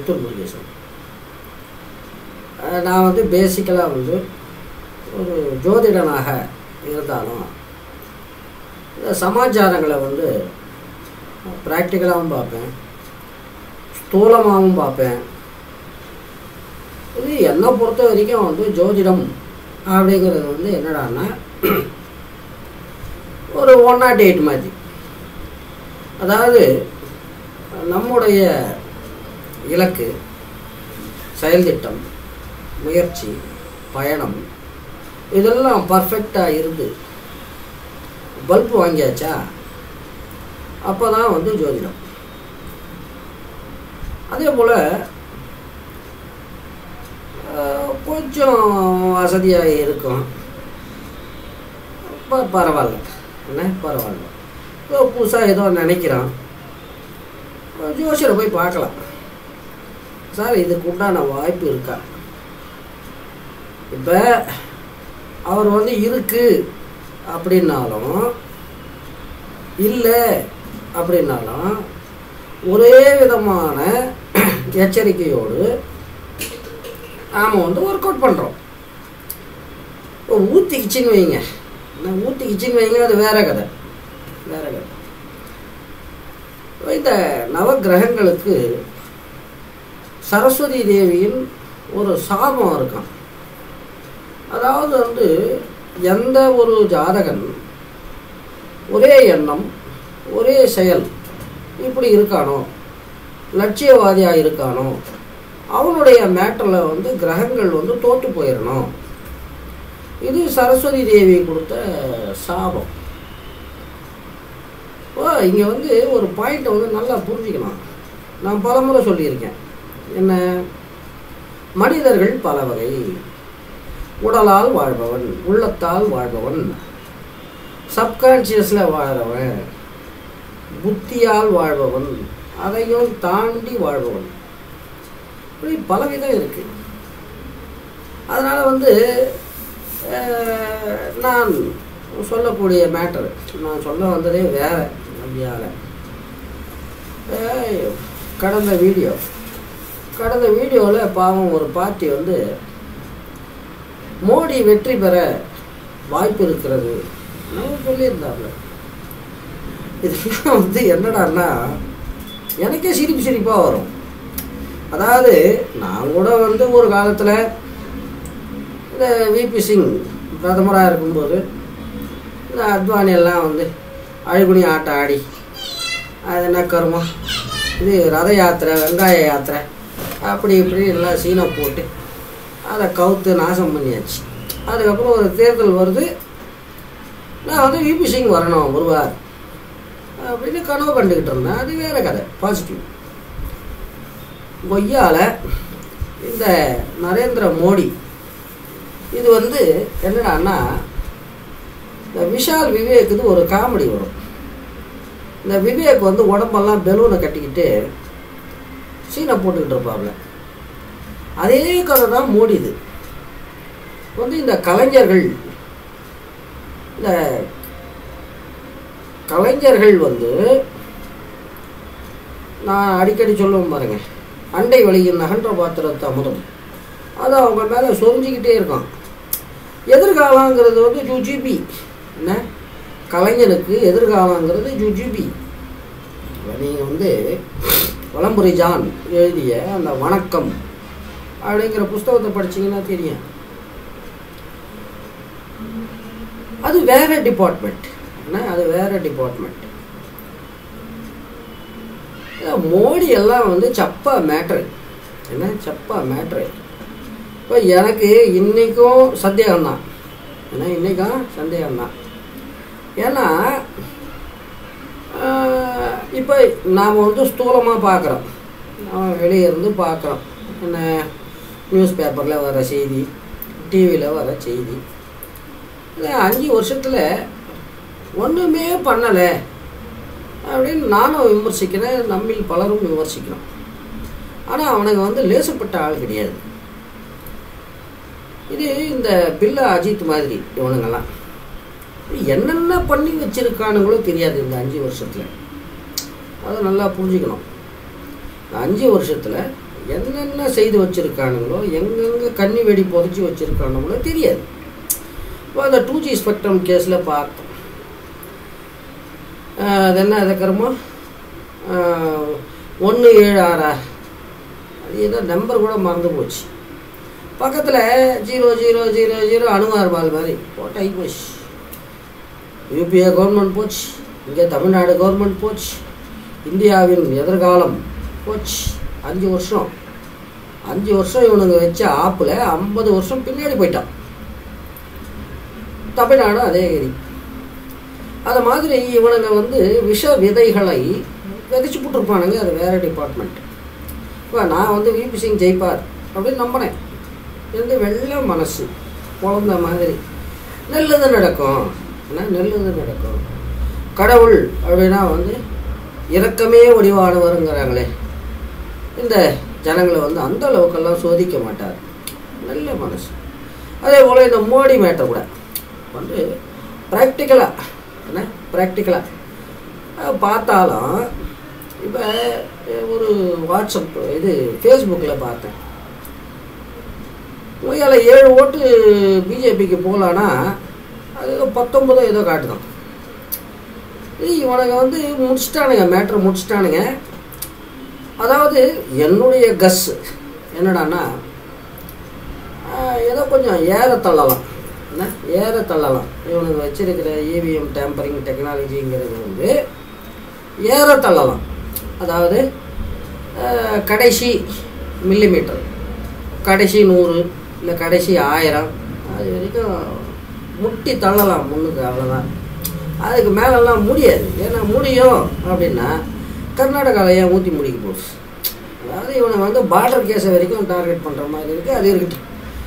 புத்தூர் முருகேசன் அஹ் நான் வந்து பேசிக்கலாக வந்து ஒரு ஜோதிடனாக இருந்தாலும் இந்த சமாச்சாரங்களை வந்து ப்ராக்டிக்கலாகவும் பார்ப்பேன் ஸ்தூலமாகவும் பார்ப்பேன் இது என்னை பொறுத்த வரைக்கும் வந்து ஜோதிடம் அப்படிங்கிறது வந்து என்னடான்னா ஒரு ஒன் நாட் எயிட் மாதிரி அதாவது நம்முடைய இலக்கு செயல் திட்டம் முயற்சி பயணம் இதெல்லாம் பர்ஃபெக்டாக இருந்து பல்ப் வாங்கியாச்சா அப்போ தான் வந்து ஜோதிடம் அதே போல் கொஞ்சம் வசதியாக இருக்கும் ப பரவாயில்ல என்ன பரவாயில்ல ஏதோ புதுசாக ஏதோ நினைக்கிறான் ஜோசியரை போய் பார்க்கலாம் சார் இதுக்கு உண்டான வாய்ப்பு இருக்கா இப்போ அவர் வந்து இருக்கு அப்படின்னாலும் இல்லை அப்படின்னாலும் ஒரே விதமான எச்சரிக்கையோடு நாம் வந்து ஒர்க் அவுட் பண்ணுறோம் இப்போ ஊற்றிக்கிச்சின்னு வைங்க என்ன ஊற்றிக்கிச்சின்னு வைங்க அது வேற கதை வேற கதை இந்த நவகிரகங்களுக்கு சரஸ்வதி தேவியின் ஒரு சாபம் இருக்கான் அதாவது வந்து எந்த ஒரு ஜாதகன் ஒரே எண்ணம் ஒரே செயல் இப்படி இருக்கானோ லட்சியவாதியாக இருக்கானோ அவனுடைய மேட்டரில் வந்து கிரகங்கள் வந்து தோற்று போயிடணும் இது சரஸ்வதி தேவி கொடுத்த சாபம் ஓ இங்கே வந்து ஒரு பாயிண்ட்டை வந்து நல்லா புரிஞ்சுக்கணும் நான் பலமுறை சொல்லியிருக்கேன் என்ன மனிதர்கள் பல வகை உடலால் வாழ்பவன் உள்ளத்தால் வாழ்பவன் சப்கான்சியஸில் வாழ்கிறவன் புத்தியால் வாழ்பவன் அதையும் தாண்டி வாழ்பவன் இப்படி பலவிதம் இருக்கு அதனால் வந்து அஹ், நான் சொல்லக்கூடிய மேட்டர் நான் சொல்ல வந்ததே வேற அப்படியால் கடந்த வீடியோ கடந்த வீடியோவில் பாவம் ஒரு பார்ட்டி வந்து மோடி வெற்றி பெற வாய்ப்பு இருக்கிறது நம்ம சொல்லியிருந்தாங்க இதெல்லாம் வந்து என்னடான்னா எனக்கே சிரிப்பு சிரிப்பாக வரும் அதாவது நான் கூட வந்து ஒரு காலத்தில் இந்த விபி சிங் பிரதமராக இருக்கும்போது இந்த அத்வானி எல்லாம் வந்து அழுகுனி ஆட்டம் ஆடி அது என்ன கருமம் இது ரத யாத்திரை வெங்காய யாத்திரை அப்படி இப்படி எல்லாம் சீனை போட்டு அதை கவுத்து நாசம் பண்ணியாச்சு அதுக்கப்புறம் ஒரு தேர்தல் வருது நான் வந்து விபி சிங் வரணும் வருவார் அப்படின்னு கனவு கண்டுக்கிட்டு இருந்தேன் அது வேற கதை பாசிட்டிவ் கொய்யால இந்த நரேந்திர மோடி இது வந்து என்னடான்னா இந்த விஷால் விவேக்குது ஒரு காமெடி வரும் இந்த விவேக் வந்து உடம்பெல்லாம் பெலூனை கட்டிக்கிட்டு சீனை போட்டுக்கிட்டு இருப்பாப்ல அதே கதை தான் மோடிது வந்து இந்த கலைஞர்கள் இந்த கலைஞர்கள் வந்து நான் அடிக்கடி சொல்லுவேன் பாருங்க அண்டை வழியின் நகன்ற பாத்திரத்தை அமுதம் அது அவங்க மேலே சொரிஞ்சிக்கிட்டே இருக்கும் எதிர்காலங்கிறது வந்து ஜுஜிபி என்ன கலைஞனுக்கு எதிர்காலங்கிறது ஜுஜிபி நீங்கள் வந்து வலம்புரி ஜான் எழுதிய அந்த வணக்கம் அப்படிங்கிற புஸ்தகத்தை படிச்சீங்கன்னா தெரியும் அது வேற டிபார்ட்மெண்ட் என்ன அது வேற டிபார்ட்மெண்ட் மோடி எல்லாம் வந்து சப்பா மேட்ரு என்ன சப்பா மேட்ரு இப்போ எனக்கு இன்னைக்கும் சந்தேகம்தான் ஏன்னா இன்றைக்கும் சந்தேகம்தான் ஏன்னா இப்போ நாம் வந்து ஸ்தூலமாக பார்க்குறோம் நாம் வெளியே இருந்து பார்க்குறோம் என்ன நியூஸ் பேப்பரில் வர செய்தி டிவியில் வர செய்தி இந்த அஞ்சு வருஷத்தில் ஒன்றுமே பண்ணலை அப்படின்னு நானும் விமர்சிக்கிறேன் நம்மில் பலரும் விமர்சிக்கிறோம் ஆனால் அவனுக்கு வந்து லேசப்பட்ட ஆள் கிடையாது இது இந்த பில்லா அஜித் மாதிரி இவனுங்கெல்லாம் என்னென்ன பண்ணி வச்சிருக்கானுங்களோ தெரியாது இந்த அஞ்சு வருஷத்தில் அதை நல்லா புரிஞ்சுக்கணும் இந்த அஞ்சு வருஷத்தில் என்னென்ன செய்து வச்சுருக்கானுங்களோ எங்கெங்கே கன்னி வெடி புதைச்சி வச்சுருக்கானுங்களோ தெரியாது இப்போ அந்த டூ ஜி ஸ்பெக்ட்ரம் கேஸில் பார்த்தோம் ஆஹ் அது என்ன அதுக்கப்புறமா ஒன்று ஏழு ஆறா அது ஏதோ நம்பர் கூட மறந்து போச்சு பக்கத்தில் ஜீரோ ஜீரோ ஜீரோ ஜீரோ அணுவார் பால் மாதிரி போட்டு ஆகி போச்சு யூபிஏ கவர்மெண்ட் போச்சு இங்கே தமிழ்நாடு கவர்மெண்ட் போச்சு இந்தியாவின் எதிர்காலம் போச்சு அஞ்சு வருஷம் அஞ்சு வருஷம் இவனுங்க வச்ச ஆப்பில் ஐம்பது வருஷம் பின்னாடி போயிட்டான் தமிழ்நாடும் அதே கதி அது மாதிரி இவனுங்க வந்து விஷ விதைகளை விதைச்சு போட்டுருப்பானுங்க அது வேறு டிபார்ட்மெண்ட் இப்போ நான் வந்து விபி சிங் ஜெயிப்பார் அப்படின்னு நம்பினேன் வந்து வெள்ளை மனசு குழந்த மாதிரி நல்லது நடக்கும் என்ன நல்லது நடக்கும் கடவுள் அப்படின்னா வந்து இரக்கமே வடிவானவருங்கிறாங்களே இந்த ஜனங்களை வந்து அந்த அளவுக்கெல்லாம் சோதிக்க மாட்டார் நல்ல மனசு அதே போல் இந்த மோடி மேட்டர் கூட வந்து ப்ராக்டிக்கலாக என்ன ப்ராக்டிக்கலாக பார்த்தாலும் இப்போ ஒரு வாட்ஸ்அப் இது ஃபேஸ்புக்கில் பார்த்தேன் உங்களால் ஏழு ஓட்டு பிஜேபிக்கு போகலான்னா அது ஏதோ பத்தொன்பதோ ஏதோ காட்டுதான் இது இவனுங்க வந்து முடிச்சிட்டானுங்க மேட்ரு முடிச்சிட்டானுங்க அதாவது என்னுடைய கஸ் என்னடான்னா ஆஹ், ஏதோ கொஞ்சம் ஏற தள்ளலாம் என்ன ஏற தள்ளலாம் இவனுக்கு வச்சிருக்கிற இவிஎம் டேம்பரிங் டெக்னாலஜிங்கிறது வந்து ஏற தள்ளலாம் அதாவது ஆஹ், கடைசி மில்லிமீட்டர் கடைசி நூறு இல்லை கடைசி ஆயிரம் அது வரைக்கும் முட்டி தள்ளலாம் முன்னுக்கு அவ்வளோதான் அதுக்கு மேலெல்லாம் முடியாது ஏன்னா முடியும் அப்படின்னா கர்நாடகாவில் ஏன் ஊற்றி முடிக்க போகுது அதாவது இவனை வந்து பார்டர் கேஸை வரைக்கும் டார்கெட் பண்ணுற மாதிரி இருக்குது அது இருக்கட்டும்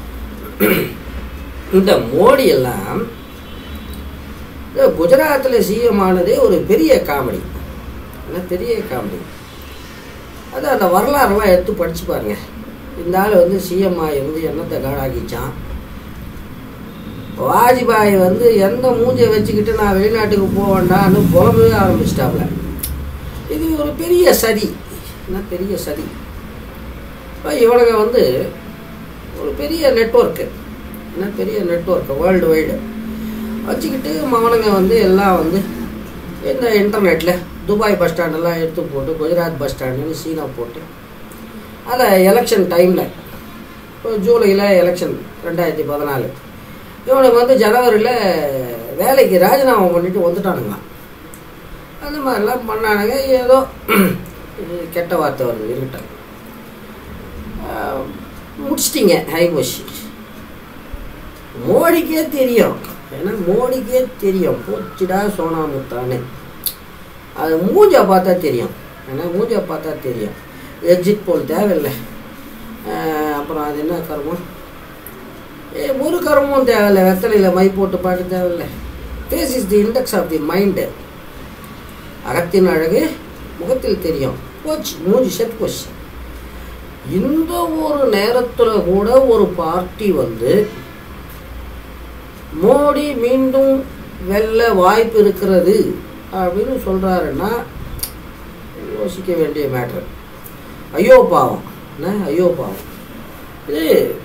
இந்த மோடி எல்லாம் இந்த குஜராத்தில் சிஎம் ஆனதே ஒரு பெரிய காமெடி என்ன பெரிய காமெடி அது அந்த வரலாறுலாம் எடுத்து படிச்சு பாருங்க இந்த ஆள் வந்து சிஎம் இருந்து என்னத்தை காடாக்கிச்சான் வாஜ்பாய் வந்து எந்த மூஞ்சியை வச்சுக்கிட்டு நான் வெளிநாட்டுக்கு போக வேண்டாம்னு புலம்பவே ஆரம்பிச்சிட்டாப்ல இது ஒரு பெரிய சதி என்ன பெரிய சதி இப்போ இவனுங்க வந்து ஒரு பெரிய நெட்ஒர்க்கு என்ன பெரிய நெட்ஒர்க்கு வேர்ல்டு வைடு வச்சுக்கிட்டு அவனுங்க வந்து எல்லாம் வந்து இந்த இன்டர்நெட்டில் துபாய் பஸ் ஸ்டாண்டெல்லாம் எடுத்து போட்டு குஜராத் பஸ் ஸ்டாண்டுன்னு சீனா போட்டு அதை எலெக்ஷன் டைமில் இப்போ ஜூலையில் எலெக்ஷன் ரெண்டாயிரத்தி பதினாலு இவனுக்கு வந்து ஜனவரியில் வேலைக்கு ராஜினாமா பண்ணிட்டு வந்துட்டானுங்களாம் அந்த மாதிரிலாம் பண்ணானுங்க ஏதோ இது கெட்ட வார்த்தை வருது இருக்கட்டும் ஆஹ், முடிச்சிட்டிங்க ஹைபோஷ் மோடிக்கே தெரியும் ஏன்னா மோடிக்கே தெரியும் போச்சுடா சோனாமுத்தான்னு அது மூஞ்சா பார்த்தா தெரியும் ஏன்னா மூஞ்சா பார்த்தா தெரியும் எக்ஸிட் போல் தேவையில்லை ஆஹ், அப்புறம் அது என்ன கர்மம் ஏ ஒரு கர்மமும் தேவையில்லை வெத்தலையில் மை போட்டு பாட்டு தேவையில்லை face is the index of the mind அகத்தின் அழகு முகத்தில் தெரியும் போச்சு மூஞ்சி செத்து போச்சு இந்த ஒரு நேரத்தில் கூட ஒரு பார்ட்டி வந்து மோடி மீண்டும் வெல்ல வாய்ப்பு இருக்கிறது அப்படின்னு சொல்கிறாருன்னா யோசிக்க வேண்டிய மேட்ரு ஐயோ பாவம் என்ன ஐயோ பாவம் இது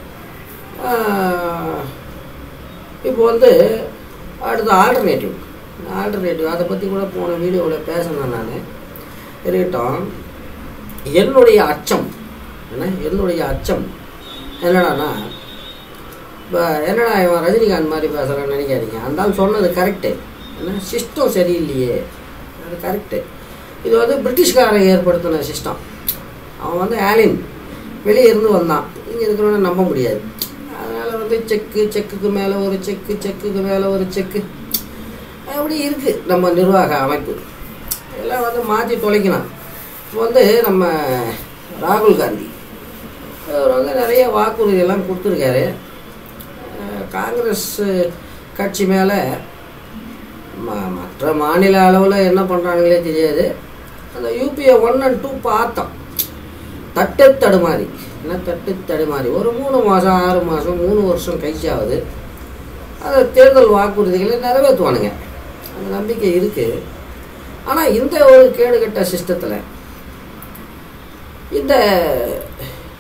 ஆஹ், இப்போ வந்து அடுத்த ஆல்டர்னேட்டிவ் ஆல்டர்னேட்டிவ் அதை பற்றி கூட போன வீடியோவில் பேசினேன் நான் இருக்கட்டும் என்னுடைய அச்சம் என்ன என்னுடைய அச்சம் என்னடான்னா இப்போ என்னடா இவன் ரஜினிகாந்த் மாதிரி பேசுகிறான்னு நினைக்காதீங்க அந்த ஆள் சொன்னது கரெக்டு என்ன சிஸ்டம் சரியில்லையே அது கரெக்டு இது வந்து பிரிட்டிஷ்காரன் ஏற்படுத்தின சிஸ்டம் அவன் வந்து ஆலின் வெளியே இருந்து வந்தான் இங்கே இருக்கிறவன நம்ப முடியாது அதனால் வந்து செக்கு செக்குக்கு மேலே ஒரு செக்கு செக்குக்கு மேலே ஒரு செக்கு அப்படி இருக்குது நம்ம நிர்வாக அமைப்பு எல்லாம் வந்து மாற்றி தொலைக்கலாம் இப்போ வந்து நம்ம ராகுல் காந்தி அவர் வந்து நிறைய வாக்குறுதியெல்லாம் கொடுத்துருக்காரு அஹ் காங்கிரஸ் கட்சி மேலே ம மற்ற மாநில அளவில் என்ன பண்ணுறாங்களே தெரியாது அந்த யூபிஏ ஒன் அண்ட் டூ பார்த்தோம் தட்டு தடுமாறி என்ன தட்டு தடுமாறி ஒரு மூணு மாதம் ஆறு மாதம் மூணு வருஷம் கழிச்சு ஆகுது அதை தேர்தல் வாக்குறுதிகளை நிறைவேற்றுவானுங்க அந்த நம்பிக்கை இருக்குது ஆனால் இந்த ஒரு கேடுகட்ட சிஸ்டத்தில் இந்த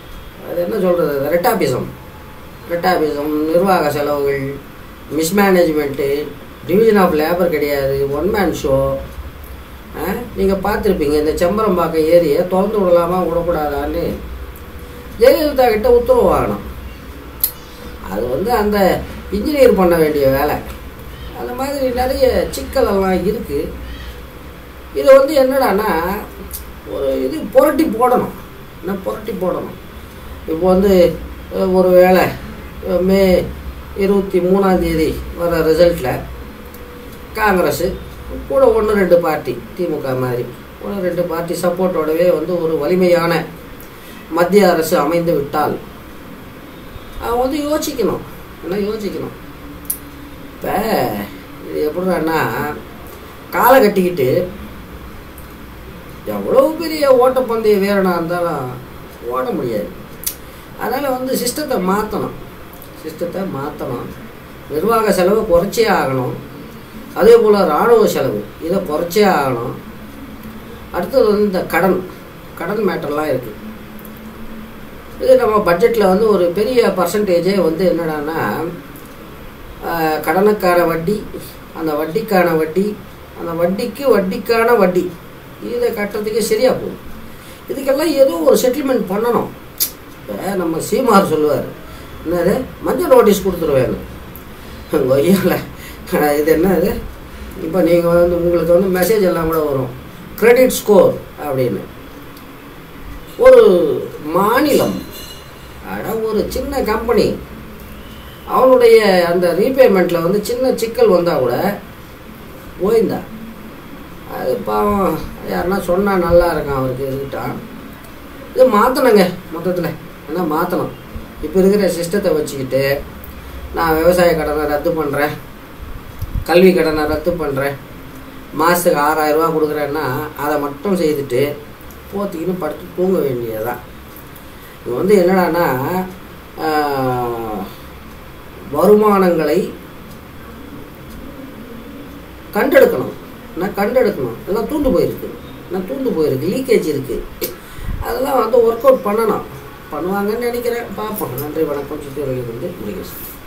அது என்ன சொல்கிறது ரெட்டாபிசம் ரெட்டாபிசம் நிர்வாக செலவுகள் மிஸ்மேனேஜ்மெண்ட்டு டிவிஷன் ஆஃப் லேபர் கிடையாது ஒன் மேன் ஷோ நீங்கள் பார்த்துருப்பீங்க இந்த செம்பரம்பாக்கம் ஏரியை திறந்து விடலாமா விடக்கூடாதான்னு ஜெயலலிதா கிட்ட உத்தரவு வாங்கணும் அது வந்து அந்த இன்ஜினியர் பண்ண வேண்டிய வேலை அந்த மாதிரி நிறைய சிக்கலெல்லாம் இருக்குது இது வந்து என்னடான்னா ஒரு இது புரட்டி போடணும் என்ன புரட்டி போடணும் இப்போ வந்து அஹ், ஒரு வேளை அஹ், மே இருபத்தி மூணாம் தேதி வர ரிசல்ட்டில் காங்கிரஸு கூட ஒன்று ரெண்டு பார்ட்டி திமுக மாதிரி ஒன்று ரெண்டு பார்ட்டி சப்போர்ட்டோடவே வந்து ஒரு வலிமையான மத்திய அரசு அமைந்து விட்டால் அவன் வந்து யோசிக்கணும் என்ன யோசிக்கணும் இப்போ இது எப்படின்னா காலை கட்டிக்கிட்டு எவ்வளோ பெரிய ஓட்டப்பந்தய வீரனாக இருந்தாலும் ஓட முடியாது அதனால் வந்து சிஸ்டத்தை மாற்றணும் சிஸ்டத்தை மாற்றணும் நிர்வாக செலவை குறைச்சே ஆகணும் அதே போல் இராணுவ செலவு இதை குறைச்சே ஆகணும் அடுத்தது வந்து இந்த கடன் கடன் மேட்டர்லாம் இருக்குது இது நம்ம பட்ஜெட்டில் வந்து ஒரு பெரிய பர்சன்டேஜே வந்து என்னடான்னா ஆஹ், கடனுக்கான வட்டி அந்த வட்டிக்கான வட்டி அந்த வட்டிக்கு வட்டிக்கான வட்டி இதை கட்டுறதுக்கே சரியாக போகும் இதுக்கெல்லாம் ஏதோ ஒரு செட்டில்மெண்ட் பண்ணணும் இப்போ நம்ம சீமார் சொல்லுவார் என்னது மஞ்சள் நோட்டீஸ் கொடுத்துருவேன்னு கொய்யால இது என்னது இப்போ நீங்கள் வந்து உங்களுக்கு வந்து மெசேஜ் எல்லாம் கூட வரும் கிரெடிட் ஸ்கோர் அப்படின்னு ஒரு மாநிலம் அட ஒரு சின்ன கம்பெனி அவனுடைய அந்த ரீபேமெண்ட்டில் வந்து சின்ன சிக்கல் வந்தால் கூட போயிருந்தா அது பாவம் யாருன்னா சொன்னால் நல்லா இருக்கும் அவருக்கு இருக்கிட்டான் இது மாற்றணுங்க மொத்தத்தில் என்ன மாற்றணும் இப்போ இருக்கிற சிஸ்டத்தை வச்சுக்கிட்டு நான் விவசாய கடனை ரத்து பண்ணுறேன் கல்வி கடனை ரத்து பண்ணுறேன் மாதத்துக்கு ஆறாயிரரூபா கொடுக்குறேன்னா அதை மட்டும் செய்துட்டு போத்திக்கின்னு படுத்து தூங்க வேண்டியதுதான் இது வந்து என்னடான்னா ஆஹ், வருமானங்களை கண்டெடுக்கணும் நான் கண்டெடுக்கணும் எல்லாம் தூண்டு போயிருக்கு நான் தூண்டு போயிருக்கு லீக்கேஜ் இருக்குது அதெல்லாம் வந்து ஒர்க் அவுட் பண்ணணும் பண்ணுவாங்கன்னு நினைக்கிறேன் பார்ப்போம் நன்றி வணக்கம் சுற்றி வந்து முடிக்கிறேன்